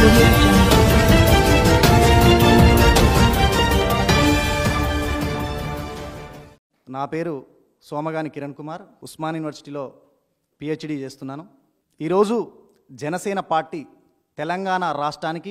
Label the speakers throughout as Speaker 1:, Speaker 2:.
Speaker 1: audio jungle.
Speaker 2: నా పేరు సోమగాని కిరణ్ కుమార్ ఉస్మాన్ యూనివర్సిటీలో పిహెచ్డి చేస్తున్నాను ఈరోజు జనసేన పార్టీ తెలంగాణ రాష్ట్రానికి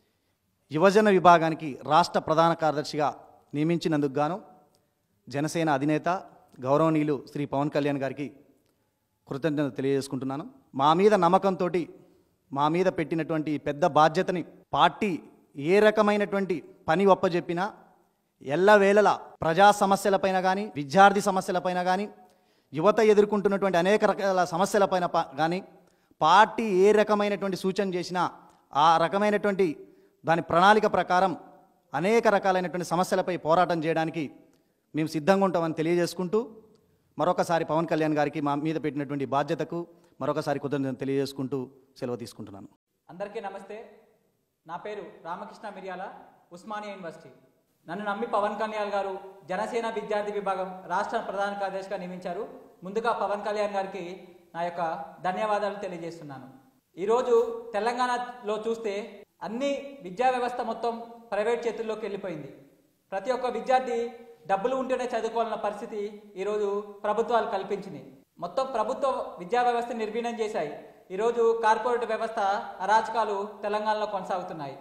Speaker 2: యువజన విభాగానికి రాష్ట్ర ప్రధాన కార్యదర్శిగా నియమించినందుకు గాను జనసేన అధినేత గౌరవనీయులు శ్రీ పవన్ కళ్యాణ్ గారికి కృతజ్ఞత తెలియజేసుకుంటున్నాను మా మీద నమ్మకంతో మా మీద పెట్టినటువంటి ఈ పెద్ద బాధ్యతని పార్టీ ఏ రకమైనటువంటి పని ఒప్పజెప్పినా ఎల్లవేళలా ప్రజా సమస్యలపైన కానీ విద్యార్థి సమస్యలపైన కానీ యువత ఎదుర్కొంటున్నటువంటి అనేక రకాల సమస్యలపైన ప- కానీ పార్టీ ఏ రకమైనటువంటి సూచన చేసినా ఆ రకమైనటువంటి దాని ప్రణాళిక ప్రకారం అనేక రకాలైనటువంటి సమస్యలపై పోరాటం చేయడానికి మేము సిద్ధంగా ఉంటామని తెలియజేసుకుంటూ మరొకసారి పవన్ కళ్యాణ్ గారికి మా మీద పెట్టినటువంటి బాధ్యతకు మరొకసారి కృతజ్ఞతలు తెలియజేసుకుంటూ సెలవు తీసుకుంటున్నాను
Speaker 3: అందరికీ నమస్తే నా పేరు రామకృష్ణ మిర్యాల ఉస్మానియా యూనివర్సిటీ నన్ను నమ్మి పవన్ కళ్యాణ్ గారు జనసేన విద్యార్థి విభాగం రాష్ట్ర ప్రధాన కార్యదర్శిగా నియమించారు ముందుగా పవన్ కళ్యాణ్ గారికి నా యొక్క ధన్యవాదాలు తెలియజేస్తున్నాను ఈరోజు తెలంగాణలో చూస్తే అన్ని విద్యా వ్యవస్థ మొత్తం ప్రైవేట్ చేతుల్లోకి వెళ్ళిపోయింది ప్రతి ఒక్క విద్యార్థి డబ్బులు ఉంటేనే చదువుకోవాలన్న పరిస్థితి ఈరోజు ప్రభుత్వాలు కల్పించింది మొత్తం ప్రభుత్వ విద్యా వ్యవస్థ నిర్వీణం చేశాయి ఈరోజు కార్పొరేట్ వ్యవస్థ అరాచకాలు తెలంగాణలో కొనసాగుతున్నాయి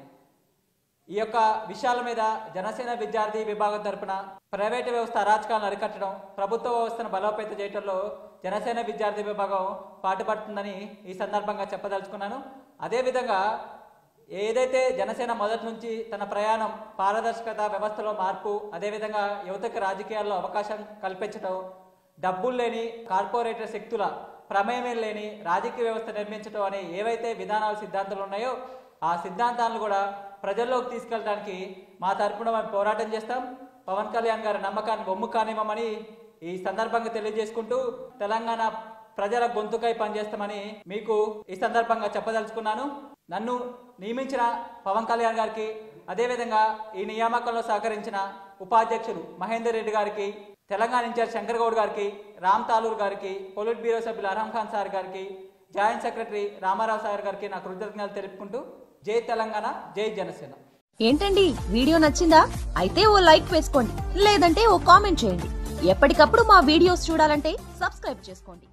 Speaker 3: ఈ యొక్క విషయాల మీద జనసేన విద్యార్థి విభాగం తరపున ప్రైవేటు వ్యవస్థ అరాచకాలను అరికట్టడం ప్రభుత్వ వ్యవస్థను బలోపేతం చేయడంలో జనసేన విద్యార్థి విభాగం పాటుపడుతుందని ఈ సందర్భంగా చెప్పదలుచుకున్నాను అదేవిధంగా ఏదైతే జనసేన మొదటి నుంచి తన ప్రయాణం పారదర్శకత వ్యవస్థలో మార్పు అదేవిధంగా యువతకి రాజకీయాల్లో అవకాశం కల్పించడం డబ్బులు లేని కార్పొరేటర్ శక్తుల ప్రమేయం లేని రాజకీయ వ్యవస్థ నిర్మించడం అనే ఏవైతే విధానాలు సిద్ధాంతాలు ఉన్నాయో ఆ సిద్ధాంతాలను కూడా ప్రజల్లోకి తీసుకెళ్ళడానికి మా తరపున మేము పోరాటం చేస్తాం పవన్ కళ్యాణ్ గారి నమ్మకాన్ని బొమ్ము కానివ్వమని ఈ సందర్భంగా తెలియజేసుకుంటూ తెలంగాణ ప్రజల గొంతుకై పనిచేస్తామని మీకు ఈ సందర్భంగా చెప్పదలుచుకున్నాను నన్ను నియమించిన పవన్ కళ్యాణ్ గారికి అదేవిధంగా ఈ నియామకంలో సహకరించిన ఉపాధ్యక్షులు మహేందర్ రెడ్డి గారికి తెలంగాణ ఇన్ఛార్జ్ శంకర్ గౌడ్ గారికి రామ్ తాలూర్ గారికి పొలిట్ బ్యూరో సభ్యులు అర్హం ఖాన్ సార్ గారికి జాయింట్ సెక్రటరీ రామారావు సార్ గారికి నా కృతజ్ఞతలు తెలుపుకుంటూ జై తెలంగాణ జై జనసేన
Speaker 4: ఏంటండి వీడియో నచ్చిందా అయితే ఓ లైక్ వేసుకోండి లేదంటే ఓ కామెంట్ చేయండి ఎప్పటికప్పుడు మా వీడియోస్ చూడాలంటే సబ్స్క్రైబ్ చేసుకోండి